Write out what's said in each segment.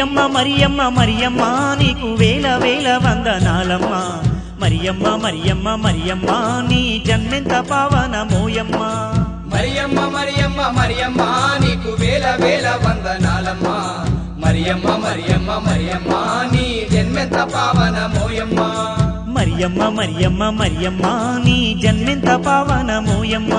మరియమ్మ మరియమ్మ మరియమ్మ నీకు వేల వేల వందనాలమ్మ మరియమ్మ మరియమ్మ మరియమ్మ నీ జన్మెంత పావనమోయమ్మ మరియమ్మ మరియమ్మ మరియమ్మ నీకు వేల వేల వందనాలమ్మ మరియమ్మ మరియమ్మ మరియమ్మ నీ జన్మెత్త పావన మోయమ్మ మరియమ్మ మరియమ్మ మరియమ్మ నీ జన్మెంత పావనమోయమ్మ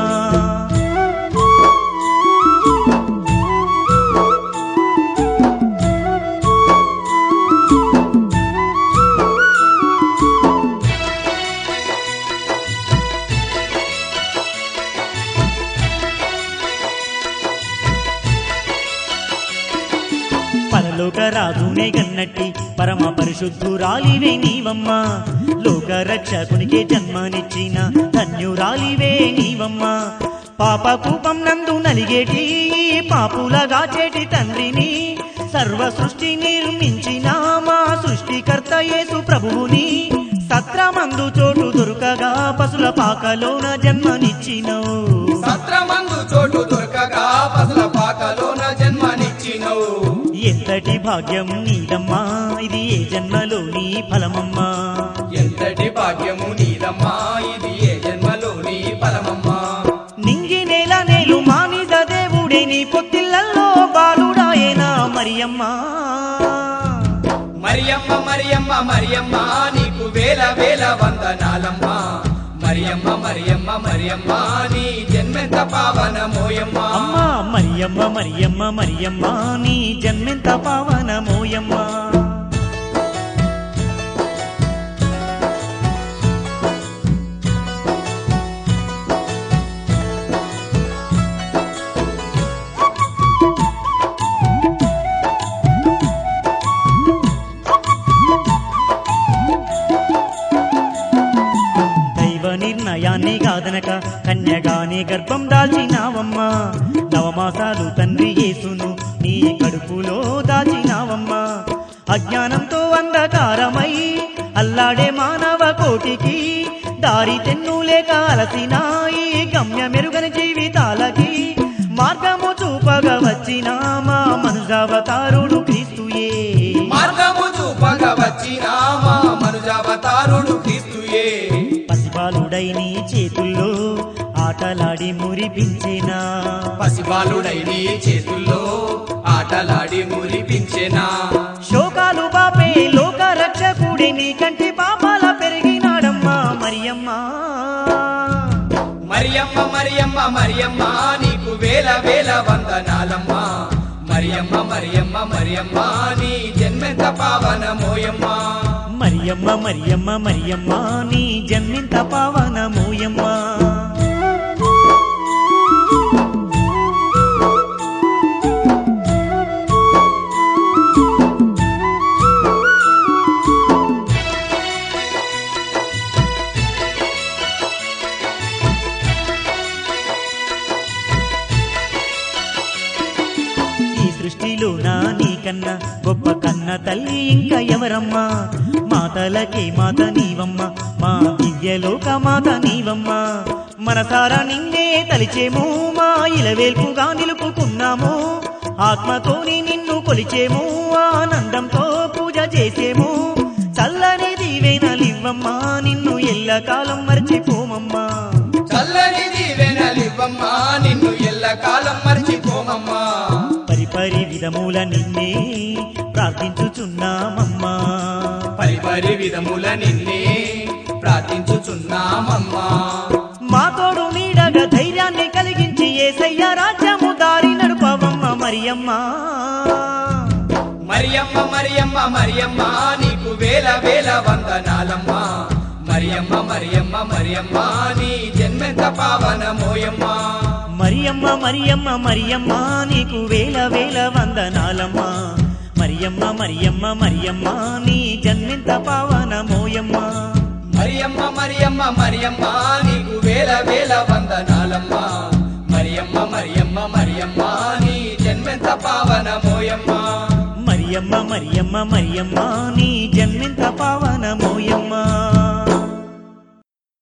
పరలోక రాజునే గన్నట్టి పరమ పరిశుద్ధురాలివే నీవమ్మ లోక రక్షకునికే జన్మనిచ్చిన ధన్యురాలివే నీవమ్మ పాప కూపం నందు నలిగేటి పాపులగా చేటి తండ్రిని సర్వ సృష్టి నిర్మించిన మా సృష్టికర్త యేసు ప్రభువుని సత్రమందు చోటు దొరకగా పశుల పాకలోన జన్మనిచ్చినవు సత్రమందు చోటు దొరకగా పసల పాకలోన జన్మనిచ్చినవు ఎంతటి భాగ్యం నీదమ్మా ఇది ఏ జన్మలోని ఫలమమ్మా ఎంతటి భాగ్యము నీదమ్మా ఇది ఏ జన్మలోని ఫలమమ్మా నింగి నేల నేలు మానిద దేవుడే నీ పొత్తిళ్ళల్లో బాలుడాయేనా మరియమ్మా మరియమ్మ మరియమ్మ మరియమ్మ నీకు వేల వేల వందనాలమ్మా మరియమ్మ మరియమ్మ మరియమ్మ నీ జన్మెత్త పావన మోయమ్మ అమ్మా మరియమ్మ మరియమ్మ మరియమ్మ నీ జన్మెంత పావనమోయమ్మా దైవ నిర్ణయాన్ని కాదనక కన్యగానే గర్భం దాల్చినావమ్మా నవమాసాలు తండ్రి యేసును నీ కడుపులో దాచినావమ్మా అజ్ఞానంతో అంధకారమై అల్లాడే మానవ కోటికి దారి తెన్ను లేక అలసిన ఈ గమ్య మెరుగని జీవితాలకి మార్గము చూపగా వచ్చిన మా మనుజావతారుడు క్రీస్తుయే మార్గము చూపగా వచ్చిన మా మనుజావతారుడు క్రీస్తుయే పసిబాలుడై నీ చేతుల్లో ఆటలాడి మురిపించేనా పసిబాలుడై నీ చేతుల్లో ఆటలాడి మురిపించెనా శోకాలు బాపే లోక రక్షకుడి నీ కంటి పాపాల పెరిగినాడమ్మా మరియమ్మా మరియమ్మ మరియమ్మ మరియమ్మ నీకు వేల వేల వందనాలమ్మా మరియమ్మ మరియమ్మ మరియమ్మ నీ జన్మెత్త పావన మోయమ్మ మరియమ్మ మరియమ్మ మరియమ్మ నీ జన్మింత పావనమోయమ్మా ఈ సృష్టిలో నా నీకన్నా గొప్ప కన్న తల్లి ఇంకా ఎవరమ్మా మాతలకే మాత నీవమ్మ మా దివ్యలోక మాత నీవమ్మ మనసారా నిన్నే తలిచేము మా ఇలవేల్పుగా నిలుపుకున్నాము ఆత్మతోని నిన్ను కొలిచేము ఆనందంతో పూజ చేసేము చల్లని దీవెనలివ్వమ్మా నిన్ను ఎల్లకాలం మర్చిపోమమ్మా చల్లని దీవెనలివ్వమ్మా నిన్ను ఎల్ల కాలం మర్చిపోమమ్మా పరిపరి విధముల నిన్నే ప్రార్థించుచున్నామమ్మా పరి పరి విధముల నిన్నే ప్రార్థించుచున్నామమ్మా మా తోడు నీడగా ధైర్యాన్ని కలిగించి ఏసయ్య రాజ్యము దారి నడుపవమ్మ మరియమ్మ మరియమ్మ మరియమ్మ మరియమ్మ నీకు వేల వేల వందనాలమ్మా మరియమ్మ మరియమ్మ మరియమ్మ నీ జన్మెత్త పావన మోయమ్మ మరియమ్మ మరియమ్మ మరియమ్మ నీకు వేల వేల వందనాలమ్మ మరియమ్మ మరియమ్మ మరియమ్మ నీ జన్మింత పావనమోయమ్మ మరియమ్మ మరియమ్మ మరియమ్మ నీకు వేల వేల వందనాలమ్మా మరియమ్మ మరియమ్మ మరియమ్మ నీ జన్మెత్త పావన మోయమ్మ మరియమ్మ మరియమ్మ మరియమ్మ నీ జన్మింత పావనమో